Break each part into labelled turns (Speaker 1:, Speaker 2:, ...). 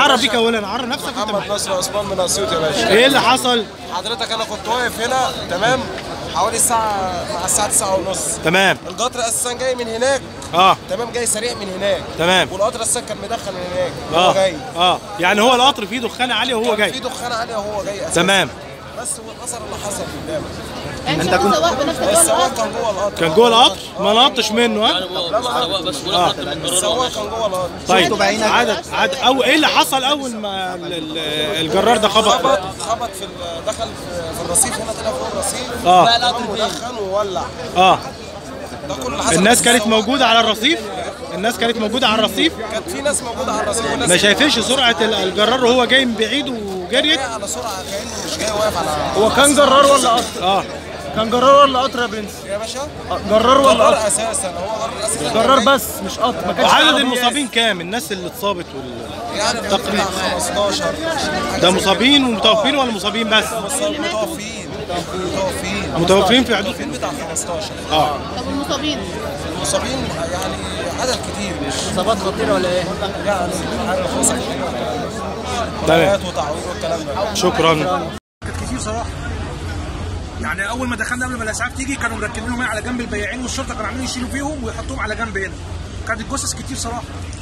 Speaker 1: اتعرف بيك اولا عرف نفسك انت
Speaker 2: محمد نصر عثمان من اسيوط يا باشا
Speaker 1: ايه اللي حصل
Speaker 2: حضرتك انا كنت واقف هنا تمام حوالي الساعة مع الساعة 9 ونص
Speaker 1: تمام
Speaker 2: القطر اساسا جاي من هناك
Speaker 1: اه
Speaker 2: تمام جاي سريع من هناك
Speaker 1: تمام
Speaker 2: والقطر اساسا كان مدخن من هناك وهو
Speaker 1: اه
Speaker 2: جاي
Speaker 1: اه يعني هو القطر فيه دخان عالي وهو
Speaker 2: كان
Speaker 1: جاي
Speaker 2: في دخان عالية وهو جاي اساسا
Speaker 1: تمام
Speaker 2: بس هو الأثر اللي حصل قدامك
Speaker 3: انت كنت سواق بنفسك جوه
Speaker 2: السواق
Speaker 3: القطر
Speaker 2: كان جوه القطر
Speaker 1: كان جوه القطر ما نطش منه ها
Speaker 2: السواق كان جوه القطر
Speaker 1: طيب عدد عدد او ايه اللي حصل اول ما ال- ال- الجرار ده خبط
Speaker 2: خبط خبط في ال- دخل في في الرصيف هنا طلع فوق الرصيف
Speaker 1: اه
Speaker 2: تمام ودخن وولع
Speaker 1: اه
Speaker 2: ده كل اللي حصل
Speaker 1: الناس
Speaker 2: بس
Speaker 1: كانت
Speaker 2: السواق-
Speaker 1: موجوده على الرصيف الناس كانت موجوده على الرصيف
Speaker 2: كانت في ناس موجوده على الرصيف وناس
Speaker 1: ما شايفينش سرعه ال- الجرار وهو جاي من بعيد وجريت
Speaker 2: جاي على سرعه كانه مش جاي واقف على
Speaker 4: هو كان جرار ولا قطر؟
Speaker 1: اه
Speaker 4: كان جرار ولا قطر يا برنس؟
Speaker 2: يا باشا
Speaker 4: جرار ولا
Speaker 2: جرار
Speaker 4: قطر؟
Speaker 2: اساسا هو جرار اساسا
Speaker 4: جرار بس مش قطر ما كانش
Speaker 1: وعدد
Speaker 4: عربيات.
Speaker 1: المصابين كام الناس اللي اتصابت وال...
Speaker 2: يعني
Speaker 1: تقريبا.
Speaker 2: تقريبا 15 حاجة
Speaker 1: ده
Speaker 2: زي
Speaker 1: مصابين ومتوفين ولا مصابين بس
Speaker 2: كده. متوفين متوفين
Speaker 1: متوفين في حدود
Speaker 2: متوفين بتاع 15
Speaker 1: اه
Speaker 3: طب والمصابين
Speaker 2: المصابين يعني عدد كتير مش
Speaker 4: اصابات خطيره ولا ايه؟
Speaker 2: يعني حاجه خاصه
Speaker 1: تمام
Speaker 2: وتعويض والكلام ده
Speaker 1: شكرا
Speaker 5: كانت كتير صراحه يعني اول ما دخلنا قبل ما الاسعاف تيجي كانوا مركبينهم على جنب البياعين والشرطه كانوا عاملين يشيلوا فيهم ويحطوهم على جنب هنا كانت الجثث كتير صراحه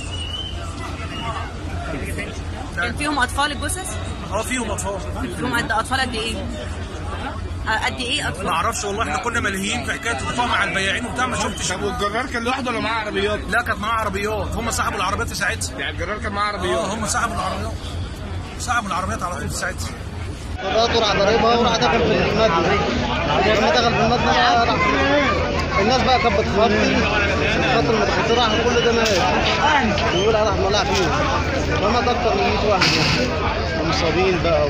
Speaker 6: كان فيهم اطفال الجثث
Speaker 5: اه فيهم اطفال
Speaker 6: فيهم قد اطفال قد ايه آه، قد ايه
Speaker 5: ما
Speaker 6: اطفال
Speaker 5: اعرفش والله احنا كنا ملهيين في حكايه الطعم مع البياعين وبتاع ما شفتش
Speaker 7: طب والجرار كان لوحده ولا معاه عربيات؟
Speaker 5: لا كانت معاه عربيات هم سحبوا العربيات في ساعتها
Speaker 7: يعني الجرار كان معاه عربيات
Speaker 5: اه هم سحبوا العربيات سحبوا العربيات على طول في ساعتها
Speaker 4: قررت راح ضربها وراح دخل في المبنى لما دخل في المبنى راح الناس بقى كانت بتخبي خط المتخطي راح كل ده مات يقول راح مولع فيهم فمات اكتر من 100 واحد يعني مصابين بقى و...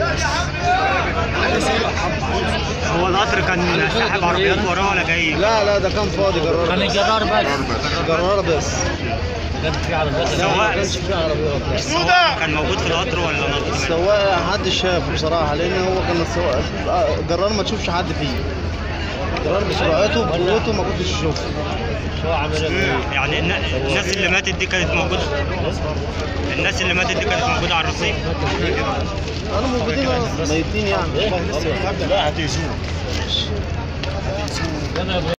Speaker 8: هو القطر كان ساحب عربيات وراه ولا جاي؟
Speaker 4: لا لا ده كان فاضي جرار كان الجرار بس جرار بس
Speaker 8: سواق
Speaker 4: ما كانش فيه عربيات بس
Speaker 8: كان موجود في القطر ولا نط؟
Speaker 4: السواق محدش شافه بصراحه لان هو كان السواق جرار ما تشوفش حد فيه جرار بسرعته بقوته ما كنتش تشوفه
Speaker 8: يعني النا- الناس اللي ماتت دي كانت موجوده الناس اللي ماتت دي كانت موجوده على الرصيف
Speaker 4: كانوا موجودين ميتين يعني